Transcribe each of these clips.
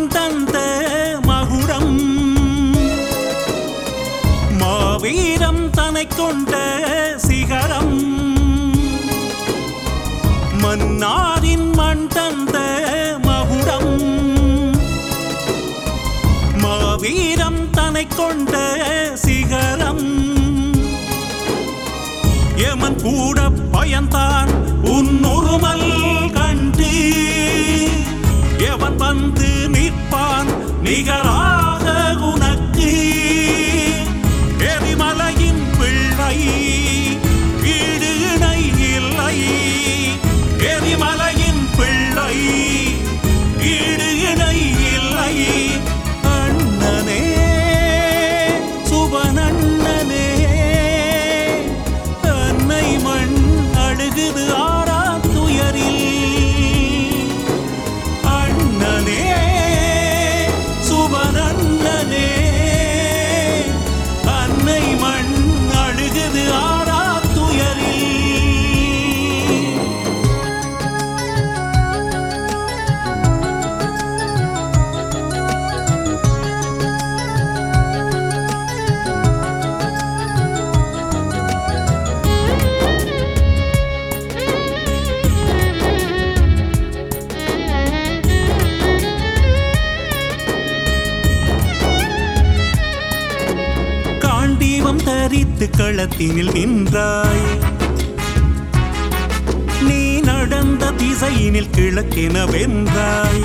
தந்த மகுடம் மாவீரம் தனை கொண்ட சிகரம் மன்னாரின் மண் தந்த மகுடம் மாவீரம் தனை கொண்ட சிகரம் எமன் கூட பயந்தான் உன்னுருமல் கண்டு எவன் வந்து நிற்பான் நிகராக உனக்கு எரிமலையின் பிள்ளை ஈடு இணை இல்லை எரிமலையின் பிள்ளை ஈடு இணை இல்லை அண்ணனே சுபனண்ணனே அன்னை மண் அழுகுது ஆறா துயரில் அண்ணனே சுபனண்ணனே அன்னை மண் அழுகுது ஆறா துயரில் காண்டீபம் தரித்து களத்தினில் நின்றாய் நீ நடந்த திசையினில் கிழக்கென வென்றாய்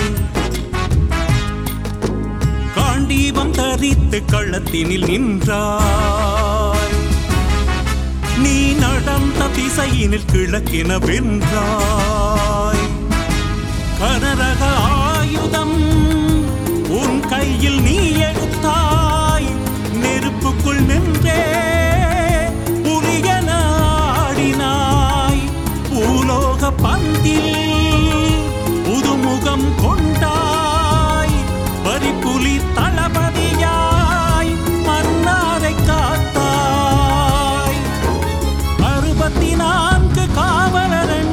காண்டீபம் தரித்து களத்தினில் நின்றாய் நீ நடந்த திசையினில் கிழக்கென வென்றாய் கனரக ஆயுதம் உன் கையில் நீ எடுத்தாய் நெருப்புக்குள் நின்றே புலியன ஆடினாய் பூலோக பந்தில் புதுமுகம் கொண்டாய் பரிப்புலி தளபதியாய் மன்னாரை காத்தாய் அறுபத்தி நான்கு காவலரன்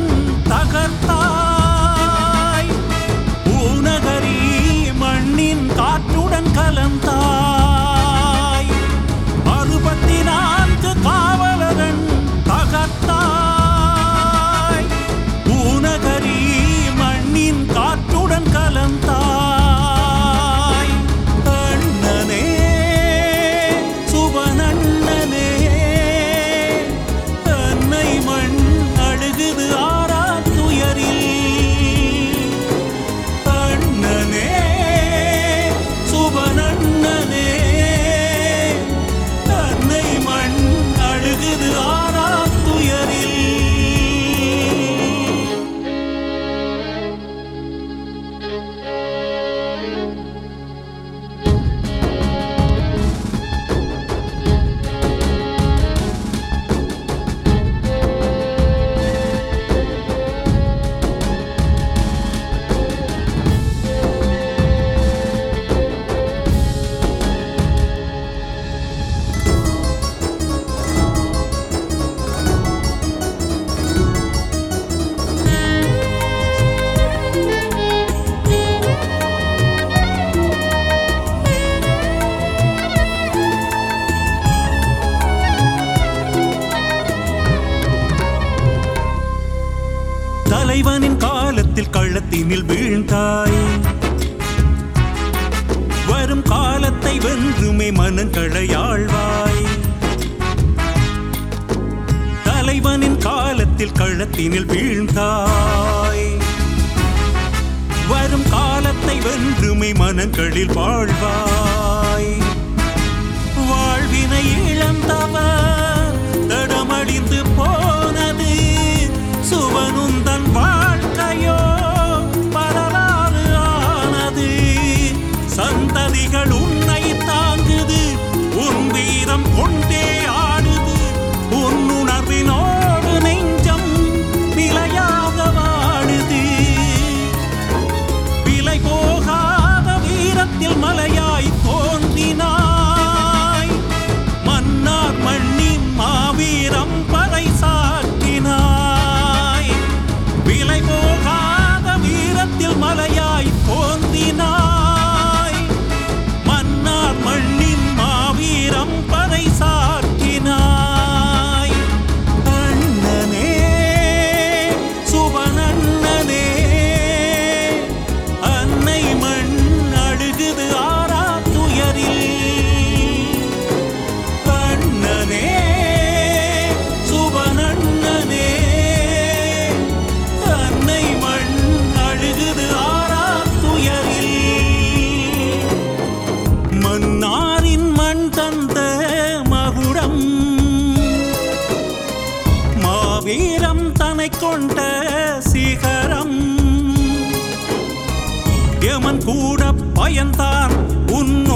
தகர்த்தாய் பூநகரி மண்ணின் காற்றுடன் கலந்தாய் அறுபத்தி நான்கு காவலரன் தகர்த்தாய் பூநகரி மண்ணின் காற்றுடன் கலந்தாய் அண்ணனே சுபனண்ணனே அன்னை மண் அழுகுது ஆறா துயரில் அண்ணனே சுபனண்ணனே அன்னை மண் அழுகுது ஆறா துயரில் தலைவனின் காலத்தில் கள்ளத்தினில் வீழ்ந்தாய் வரும் காலத்தை வென்றுமே மனங்களையாழ்வாய் தலைவனின் காலத்தில் கள்ளத்தினில் வீழ்ந்தாய் வரும் காலத்தை வென்றுமை மனங்களில் வாழ்வாய் வாழ்வினை இழந்தவர் தடமடிந்து போனது சுவனுந்தன் வாழ்க்கையோ வரலாறு ஆனது சந்ததிகள் உன்னை தாங்குது உன் வீரம் கொண்டே ஆடுது உன் உணர்வினோடு நெஞ்சம் நிலையாக வாழுது விலை போகாத வீரத்தில் மலையாய் தோன்றினாய் மன்னார் மண்ணின் தன்னை கொண்ட சிகரம் எமன் கூட பயந்தான் உன்